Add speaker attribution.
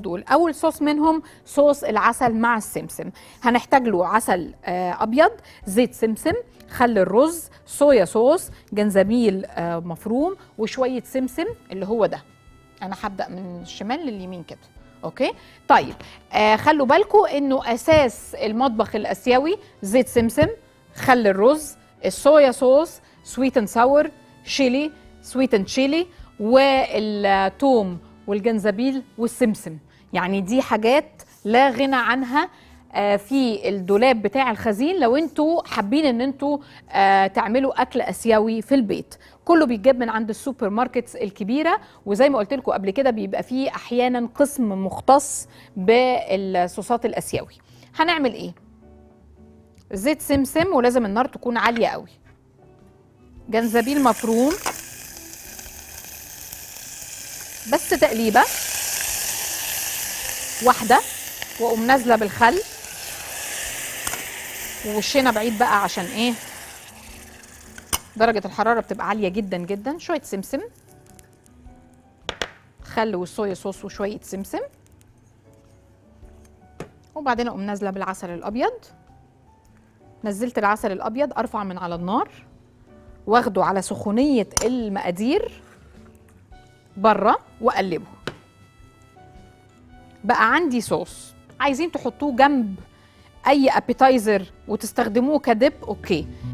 Speaker 1: دول اول صوص منهم صوص العسل مع السمسم هنحتاج له عسل آه، ابيض زيت سمسم خل الرز صويا صوص جنزبيل آه، مفروم وشويه سمسم اللي هو ده انا هبدا من الشمال لليمين كده اوكي طيب آه خلوا بالكم انه اساس المطبخ الاسيوي زيت سمسم خل الرز الصويا صوص سويت اند ساور شيلي سويت اند شيلي والثوم والجنزبيل والسمسم يعني دي حاجات لا غنى عنها آه، في الدولاب بتاع الخزين لو انتوا حابين ان انتوا آه، تعملوا اكل اسيوي في البيت كله بيتجاب من عند السوبر ماركتس الكبيره وزي ما قلت لكم قبل كده بيبقى فيه احيانا قسم مختص بالصوصات الاسيوي هنعمل ايه زيت سمسم ولازم النار تكون عاليه قوي جنزبيل مفروم بس تقليبه واحده واقوم نازله بالخل ووشنا بعيد بقى عشان ايه درجه الحراره بتبقى عاليه جدا جدا شويه سمسم خل والصويا صوص وشويه سمسم وبعدين اقوم نازله بالعسل الابيض نزلت العسل الابيض ارفع من على النار واخده على سخونيه المقادير بره واقلبه بقى عندي صوص عايزين تحطوه جنب اي ابيتايزر وتستخدموه كدب اوكي